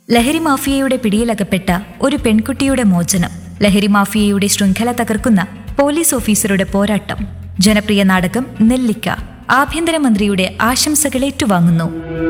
ലഹരി മാഫിയയുടെ പിടിയിലകപ്പെട്ട ഒരു പെൺകുട്ടിയുടെ മോചനം ലഹരി മാഫിയയുടെ ശൃംഖല തകർക്കുന്ന പോലീസ് ഓഫീസറുടെ പോരാട്ടം ജനപ്രിയ നാടകം നെല്ലിക്ക ആഭ്യന്തരമന്ത്രിയുടെ ആശംസകൾ ഏറ്റുവാങ്ങുന്നു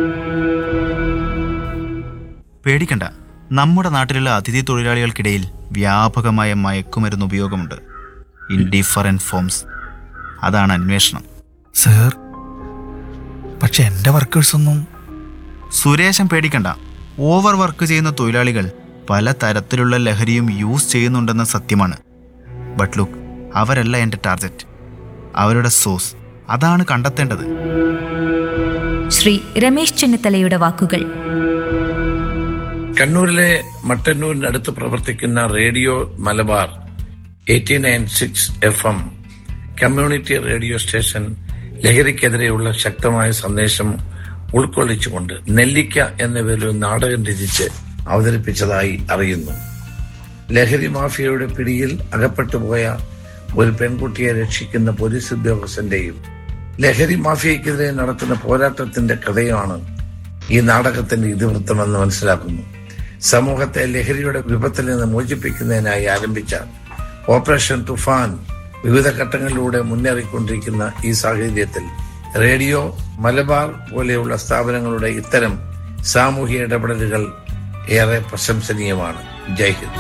പേടിക്കണ്ട നമ്മുടെ നാട്ടിലുള്ള അതിഥി തൊഴിലാളികൾക്കിടയിൽ വ്യാപകമായ മയക്കുമരുന്ന് ഉപയോഗമുണ്ട് ഇൻ ഡിഫറൻറ്റ് ഫോംസ് അതാണ് അന്വേഷണം സർ പക്ഷെ എൻ്റെ വർക്കേഴ്സ് ഒന്നും സുരേഷൻ പേടിക്കണ്ട ഓവർ വർക്ക് ചെയ്യുന്ന തൊഴിലാളികൾ പല തരത്തിലുള്ള ലഹരിയും യൂസ് ചെയ്യുന്നുണ്ടെന്ന സത്യമാണ് ബട്ട് ലുക്ക് അവരല്ല എൻ്റെ ടാർഗറ്റ് അവരുടെ സോഴ്സ് അതാണ് കണ്ടെത്തേണ്ടത് ശ്രീ രമേശ് ചെന്നിത്തലയുടെ വാക്കുകൾ കണ്ണൂരിലെ മട്ടന്നൂരിനടുത്ത് പ്രവർത്തിക്കുന്ന radio Malabar eighty nine six F M community radio station ലഹരിക്കെതിരെയുള്ള ശക്തമായ സന്ദേശം ഉൾക്കൊള്ളിച്ചുകൊണ്ട് നെല്ലിക്ക എന്ന പേരിൽ ഒരു നാടകം രചിച്ച് അവതരിപ്പിച്ചതായി അറിയുന്നു ലഹരി മാഫിയയുടെ പിടിയിൽ അകപ്പെട്ടുപോയ ഒരു പെൺകുട്ടിയെ രക്ഷിക്കുന്ന പോലീസ് ഉദ്യോഗസ്ഥന്റെയും ലഹരി മാഫിയക്കെതിരെ നടത്തുന്ന പോരാട്ടത്തിന്റെ കഥയാണ് ഈ നാടകത്തിന്റെ ഇതിവൃത്തമെന്ന് മനസ്സിലാക്കുന്നു സമൂഹത്തെ ലഹരിയുടെ വിപത്തിൽ നിന്ന് മോചിപ്പിക്കുന്നതിനായി ആരംഭിച്ച ഓപ്പറേഷൻ തുഫാൻ വിവിധ ഘട്ടങ്ങളിലൂടെ മുന്നേറിക്കൊണ്ടിരിക്കുന്ന ഈ സാഹചര്യത്തിൽ റേഡിയോ മലബാർ പോലെയുള്ള സ്ഥാപനങ്ങളുടെ ഇത്തരം സാമൂഹിക ഇടപെടലുകൾ ഏറെ പ്രശംസനീയമാണ് ജയ് ഹിന്ദ്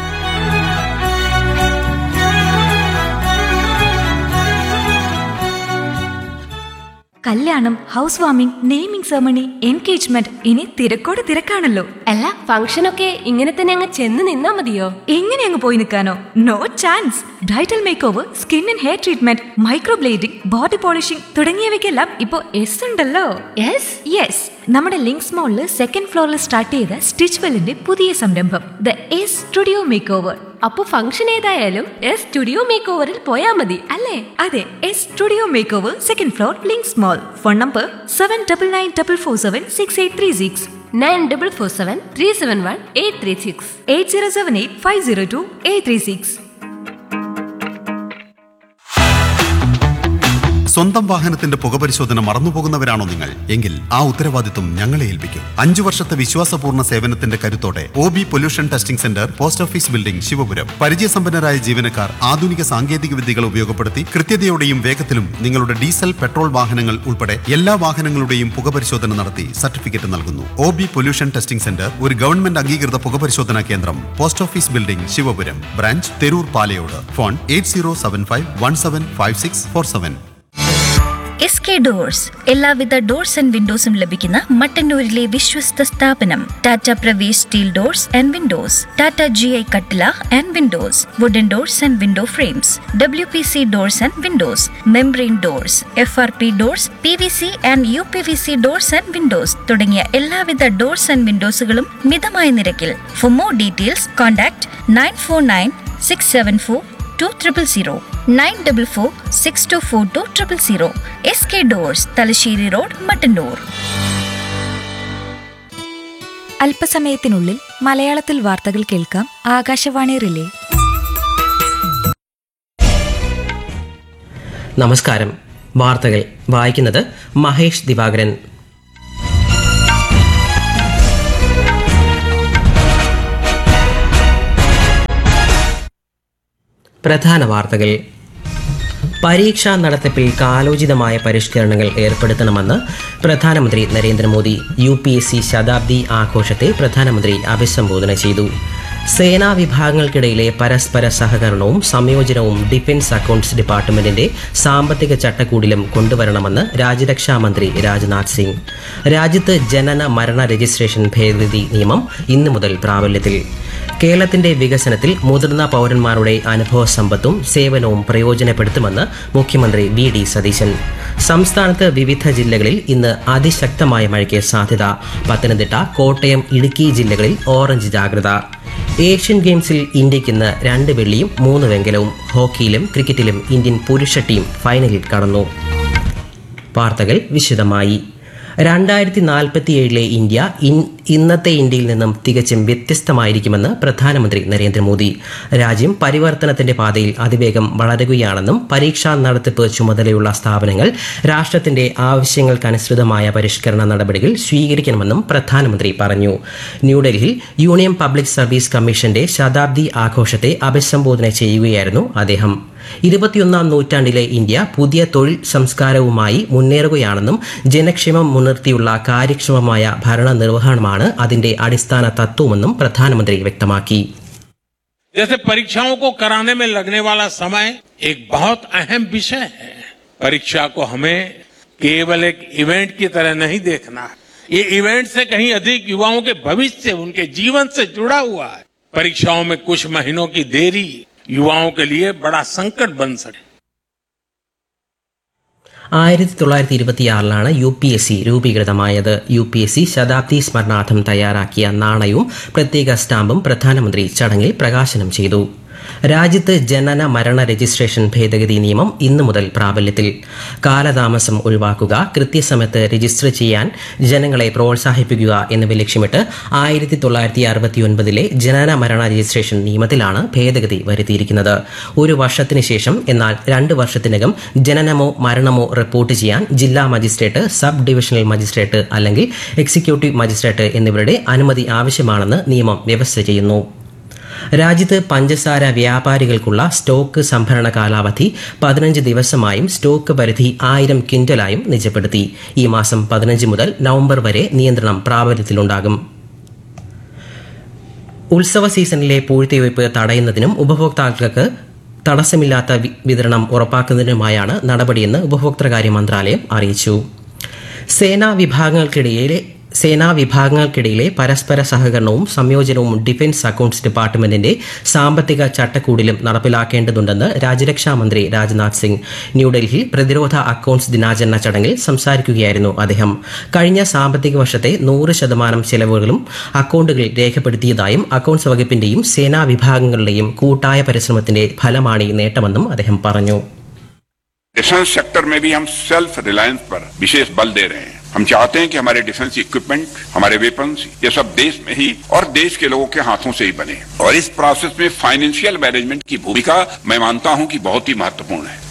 കല്യാണം house warming naming ceremony engagement ഇനി തിരക്കോട് തിരക്കാണല്ലോ അല്ല ഫംഗ്ഷനൊക്കെ ഇങ്ങനെ തന്നെ അങ്ങ് ചെന്ന് നിന്നാ മതിയോ എങ്ങനെ അങ്ങ് പോയി നിൽക്കാനോ no chance bridal make over skin and hair treatment microblading body polishing തുടങ്ങിയവയ്ക്കെല്ലാം ഇപ്പോൾ എസ് ഉണ്ടല്ലോ യെസ് യെസ് നമ്മുടെ ലിങ്ക്സ് മോളിൽ സെക്കൻഡ് ഫ്ലോറിൽ സ്റ്റാർട്ട് ചെയ്ത സ്റ്റിച്ച് വെല്ലിന്റെ പുതിയ സംരംഭം the S studio make over അപ്പൊ ഫംഗ്ഷൻ ഏതായാലും എസ് സ്റ്റുഡിയോ മേക്ക് ഓവറിൽ പോയാ മതി അല്ലേ അതെ S studio make over second floor Links mall phone number seven double nine double four seven six eight three six nine double four seven three seven one eight three six eight zero seven eight five zero two eight three six സ്വന്തം വാഹനത്തിന്റെ പുകപരിശോധന മറന്നുപോകുന്നവരാണോ നിങ്ങൾ എങ്കിൽ ആ ഉത്തരവാദിത്വം ഞങ്ങളെ ഏൽപ്പിക്കും അഞ്ചു വർഷത്തെ വിശ്വാസപൂർണ്ണ സേവനത്തിന്റെ കരുത്തോടെ O B pollution testing centre post office building Sivapuram പരിചയസമ്പന്നരായ ജീവനക്കാർ ആധുനിക സാങ്കേതിക വിദ്യകൾ ഉപയോഗപ്പെടുത്തി കൃത്യതയോടെയും വേഗത്തിലും നിങ്ങളുടെ ഡീസൽ പെട്രോൾ വാഹനങ്ങൾ ഉൾപ്പെടെ എല്ലാ വാഹനങ്ങളുടെയും പുകപരിശോധന നടത്തി സർട്ടിഫിക്കറ്റ് നൽകുന്നു O B pollution testing centre ഒരു ഗവൺമെന്റ് അംഗീകൃത പുകപരിശോധനാ കേന്ദ്രം post office building Sivapuram branch Theroor Palayode phone eight zero seven five one seven five six four seven S K doors എല്ലാവിധ ഡോർസ് ആൻഡ് വിൻഡോസും ലഭിക്കുന്ന മട്ടന്നൂരിലെ വിശ്വസ്ത സ്ഥാപനം Tata Pravesh steel doors and windows Tata G I കട്ടില and windows wooden doors and window frames W P C doors and windows membrane doors F R P doors P V C and U P V C doors and windows തുടങ്ങിയ എല്ലാവിധ doors and വിൻഡോസുകളും മിതമായ നിരക്കിൽ for more details contact nine four nine six seven four two triple zero nine double four six two four two triple zero S K doors Thalassery road Mattannur അല്പസമയത്തിനുള്ളിൽ മലയാളത്തിൽ വാർത്തകൾ കേൾക്കാം Akashvani relay നമസ്കാരം വാർത്തകൾ വായിക്കുന്നത് മഹേഷ് ദിവാകരൻ പ്രധാന വാർത്തകൾ പരീക്ഷാ നടത്തിപ്പിൽ കാലോചിതമായ പരിഷ്കരണങ്ങൾ ഏർപ്പെടുത്തണമെന്ന് പ്രധാനമന്ത്രി Narendra Modi U P S C ശതാബ്ദി ആഘോഷത്തെ പ്രധാനമന്ത്രി അഭിസംബോധന ചെയ്തു സേനാ വിഭാഗങ്ങൾക്കിടയിലെ പരസ്പര സഹകരണവും സംയോജനവും ഡിഫൻസ് അക്കൗണ്ട്സ് ഡിപ്പാർട്ട്മെന്റിന്റെ സാമ്പത്തിക ചട്ടക്കൂടിലും കൊണ്ടുവരണമെന്ന് രാജ്യരക്ഷാ മന്ത്രി രാജ്നാഥ് സിംഗ് രാജ്യത്ത് ജനന മരണ രജിസ്ട്രേഷൻ ഭേദഗതി നിയമം ഇന്നു മുതൽ പ്രാബല്യത്തിൽ കേരളത്തിന്റെ വികസനത്തിൽ മുതിർന്ന പൗരന്മാരുടെ അനുഭവ സമ്പത്തും സേവനവും പ്രയോജനപ്പെടുത്തുമെന്ന് മുഖ്യമന്ത്രി വി ഡി സതീശൻ സംസ്ഥാനത്ത് വിവിധ ജില്ലകളിൽ ഇന്ന് അതിശക്തമായ മഴയ്ക്ക് സാധ്യത പത്തനംതിട്ട കോട്ടയം ഇടുക്കി ജില്ലകളിൽ ഓറഞ്ച് ജാഗ്രത ഏഷ്യൻ ഗെയിംസിൽ ഇന്ത്യയ്ക്ക് ഇന്ന് രണ്ട് വെള്ളിയും മൂന്ന് വെങ്കലവും ഹോക്കിയിലും ക്രിക്കറ്റിലും ഇന്ത്യൻ പുരുഷ ടീം ഫൈനലിൽ കടന്നു വാർത്തകൾ വിശദമായി രണ്ടായിരത്തി നാൽപ്പത്തിയേഴിലെ ഇന്ത്യ ഇൻ ഇന്നത്തെ ഇന്ത്യയിൽ നിന്നും തികച്ചും വ്യത്യസ്തമായിരിക്കുമെന്ന് പ്രധാനമന്ത്രി നരേന്ദ്രമോദി രാജ്യം പരിവർത്തനത്തിന്റെ പാതയിൽ അതിവേഗം വളരുകയാണെന്നും പരീക്ഷാ നടത്തിപ്പ് ചുമതലയുള്ള സ്ഥാപനങ്ങൾ രാഷ്ട്രത്തിന്റെ ആവശ്യങ്ങൾക്കനുസൃതമായ പരിഷ്കരണ നടപടികൾ സ്വീകരിക്കണമെന്നും പ്രധാനമന്ത്രി പറഞ്ഞു ന്യൂഡൽഹിയിൽ യൂണിയൻ പബ്ലിക് സർവീസ് കമ്മീഷന്റെ ശതാബ്ദി ആഘോഷത്തെ അഭിസംബോധന ചെയ്യുകയായിരുന്നു അദ്ദേഹം ഇരുപത്തിയൊന്നാം നൂറ്റാണ്ടിലെ ഇന്ത്യ പുതിയ തൊഴിൽ സംസ്കാരവുമായി മുന്നേറുകയാണെന്നും ജനക്ഷേമം മുൻനിർത്തിയുള്ള കാര്യക്ഷമമായ ഭരണ നിർവഹണമാണ് അതിന്റെ അടിസ്ഥാന തത്വമെന്നും പ്രധാനമന്ത്രി വ്യക്തമാക്കി जैसे परीक्षाओं को कराने में लगने वाला समय एक बहुत अहम विषय है परीक्षा को हमें केवल एक इवेंट की तरह नहीं देखना है ये इवेंट से कहीं अधिक युवाओं के भविष्य से उनके जीवन से जुड़ा हुआ है परीक्षाओं में कुछ महीनों की देरी युवाओं के लिए बड़ा संकट बन सके ആയിരത്തി തൊള്ളായിരത്തി ഇരുപത്തിയാറിലാണ് യു പി എസ് സി രൂപീകൃതമായത് യു പി എസ് സി ശതാബ്ദി സ്മരണാർത്ഥം തയ്യാറാക്കിയ നാണയവും പ്രത്യേക സ്റ്റാമ്പും പ്രധാനമന്ത്രി ചടങ്ങിൽ പ്രകാശനം ചെയ്തു രാജ്യത്ത് ജനന മരണ രജിസ്ട്രേഷൻ ഭേദഗതി നിയമം ഇന്നു മുതൽ പ്രാബല്യത്തിൽ കാലതാമസം ഒഴിവാക്കുക കൃത്യസമയത്ത് രജിസ്റ്റർ ചെയ്യാൻ ജനങ്ങളെ പ്രോത്സാഹിപ്പിക്കുക എന്നിവ ലക്ഷ്യമിട്ട് ആയിരത്തി തൊള്ളായിരത്തി അറുപത്തിയൊൻപതിലെ ജനന മരണ രജിസ്ട്രേഷൻ നിയമത്തിലാണ് ഭേദഗതി വരുത്തിയിരിക്കുന്നത് ഒരു വർഷത്തിന് ശേഷം എന്നാൽ രണ്ട് വർഷത്തിനകം ജനനമോ മരണമോ റിപ്പോർട്ട് ചെയ്യാൻ ജില്ലാ മജിസ്ട്രേറ്റ് സബ് ഡിവിഷണൽ മജിസ്ട്രേറ്റ് അല്ലെങ്കിൽ എക്സിക്യൂട്ടീവ് മജിസ്ട്രേറ്റ് എന്നിവരുടെ അനുമതി ആവശ്യമാണെന്ന് നിയമം വ്യവസ്ഥ ചെയ്യുന്നു രാജ്യത്ത് പഞ്ചസാര വ്യാപാരികൾക്കുള്ള സ്റ്റോക്ക് സംഭരണ കാലാവധി പതിനഞ്ച് ദിവസമായും സ്റ്റോക്ക് പരിധി ആയിരം ക്വിന്റലായും നിജപ്പെടുത്തി ഈ മാസം പതിനഞ്ച് മുതൽ നവംബർ വരെ നിയന്ത്രണം പ്രാബല്യത്തിലുണ്ടാകും ഉത്സവ സീസണിലെ പൂഴ്ത്തിവയ്പ് തടയുന്നതിനും ഉപഭോക്താക്കൾക്ക് തടസ്സമില്ലാത്ത വി- വിതരണം ഉറപ്പാക്കുന്നതിനുമായാണ് നടപടിയെന്ന് ഉപഭോക്തൃകാര്യ മന്ത്രാലയം അറിയിച്ചു സേനാ വിഭാഗങ്ങൾക്കിടയിലെ സേനാ വിഭാഗങ്ങൾക്കിടയിലെ പരസ്പര സഹകരണവും സംയോജനവും ഡിഫൻസ് അക്കൌണ്ട്സ് ഡിപ്പാർട്ട്മെന്റിന്റെ സാമ്പത്തിക ചട്ടക്കൂടിലും നടപ്പിലാക്കേണ്ടതുണ്ടെന്ന് രാജ്യരക്ഷാ മന്ത്രി രാജ്നാഥ് സിംഗ് ന്യൂഡൽഹിയിൽ പ്രതിരോധ അക്കൌണ്ട്സ് ദിനാചരണ ചടങ്ങിൽ സംസാരിക്കുകയായിരുന്നു അദ്ദേഹം കഴിഞ്ഞ സാമ്പത്തിക വർഷത്തെ നൂറ് ശതമാനം ചെലവുകളും അക്കൌണ്ടുകളിൽ രേഖപ്പെടുത്തിയതായും അക്കൌണ്ട്സ് വകുപ്പിന്റെയും സേനാ വിഭാഗങ്ങളുടെയും കൂട്ടായ പരിശ്രമത്തിന്റെ ഫലമാണ് ഈ നേട്ടമെന്നും അദ്ദേഹം പറഞ്ഞു डिफेंस सेक्टर में भी हम सेल्फ रिलायंस पर विशेष बल दे रहे हैं हम चाहते हैं कि हमारे डिफेंस इक्विपमेंट हमारे वेपन्स ये सब देश में ही और देश के लोगों के हाथों से ही बने और इस प्रोसेस में फाइनेंशियल मैनेजमेंट की भूमिका मैं मानता हूं कि बहुत ही महत्वपूर्ण है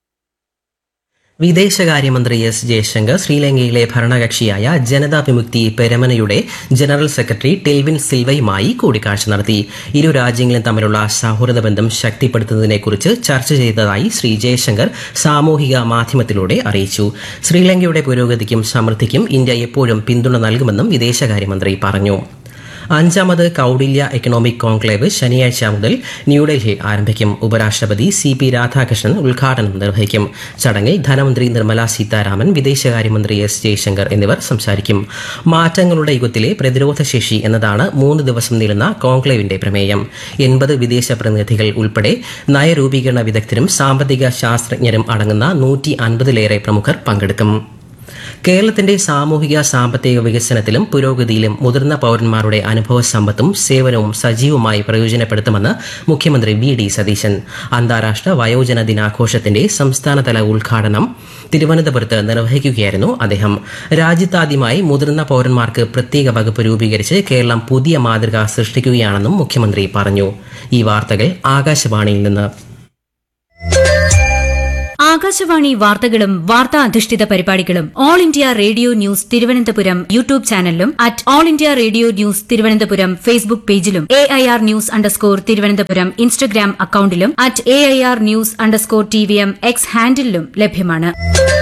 വിദേശകാര്യമന്ത്രി എസ് ജയശങ്കർ ശ്രീലങ്കയിലെ ഭരണകക്ഷിയായ ജനതാ വിമുക്തി പെരമനയുടെ ജനറൽ സെക്രട്ടറി ടെൽവിൻ സിൽവയുമായി കൂടിക്കാഴ്ച നടത്തി ഇരു രാജ്യങ്ങളും തമ്മിലുള്ള സൗഹൃദ ബന്ധം ശക്തിപ്പെടുത്തുന്നതിനെക്കുറിച്ച് ചർച്ച ചെയ്തതായി ശ്രീ ജയശങ്കർ സാമൂഹിക മാധ്യമത്തിലൂടെ അറിയിച്ചു ശ്രീലങ്കയുടെ പുരോഗതിക്കും സമൃദ്ധിക്കും ഇന്ത്യ എപ്പോഴും പിന്തുണ നൽകുമെന്നും വിദേശകാര്യമന്ത്രി പറഞ്ഞു അഞ്ചാമത് കൌടില്യ എക്കണോമിക് കോൺക്ലേവ് ശനിയാഴ്ച മുതൽ ന്യൂഡൽഹിയിൽ ആരംഭിക്കും ഉപരാഷ്ട്രപതി സി പി രാധാകൃഷ്ണൻ ഉദ്ഘാടനം നിർവഹിക്കും ചടങ്ങിൽ ധനമന്ത്രി നിർമ്മല സീതാരാമൻ വിദേശകാര്യമന്ത്രി എസ് ജയശങ്കർ എന്നിവർ സംസാരിക്കും മാറ്റങ്ങളുടെ യുഗത്തിലെ പ്രതിരോധ ശേഷി എന്നതാണ് മൂന്ന് ദിവസം നീളുന്ന കോൺക്ലേവിന്റെ പ്രമേയം എൺപത് വിദേശ പ്രതിനിധികൾ ഉൾപ്പെടെ നയരൂപീകരണ വിദഗ്ധരും സാമ്പത്തിക ശാസ്ത്രജ്ഞരും അടങ്ങുന്ന നൂറ്റി അൻപതിലേറെ പ്രമുഖർ പങ്കെടുക്കും കേരളത്തിന്റെ സാമൂഹിക സാമ്പത്തിക വികസനത്തിലും പുരോഗതിയിലും മുതിർന്ന പൌരന്മാരുടെ അനുഭവ സമ്പത്തും സേവനവും സജീവമായി പ്രയോജനപ്പെടുത്തുമെന്ന് മുഖ്യമന്ത്രി വി ഡി സതീശൻ അന്താരാഷ്ട്ര വയോജന ദിനാഘോഷത്തിന്റെ സംസ്ഥാനതല ഉദ്ഘാടനം തിരുവനന്തപുരത്ത് നിർവഹിക്കുകയായിരുന്നു അദ്ദേഹം രാജ്യത്താദ്യമായി മുതിർന്ന പൌരന്മാർക്ക് പ്രത്യേക വകുപ്പ് രൂപീകരിച്ച് കേരളം പുതിയ മാതൃക സൃഷ്ടിക്കുകയാണെന്നും മുഖ്യമന്ത്രി പറഞ്ഞു ഈ വാർത്തകൾ ആകാശവാണിയിൽ നിന്ന് ആകാശവാണി വാർത്തകളും വാർത്താ അധിഷ്ഠിത പരിപാടികളും all India radio news Thiruvananthapuram YouTube ചാനലിലും at all India radio news Thiruvananthapuram Facebook പേജിലും A I R news underscore Thiruvananthapuram Instagram അക്കൌണ്ടിലും at A I R news underscore T V M X ഹാൻഡിലും ലഭ്യമാണ്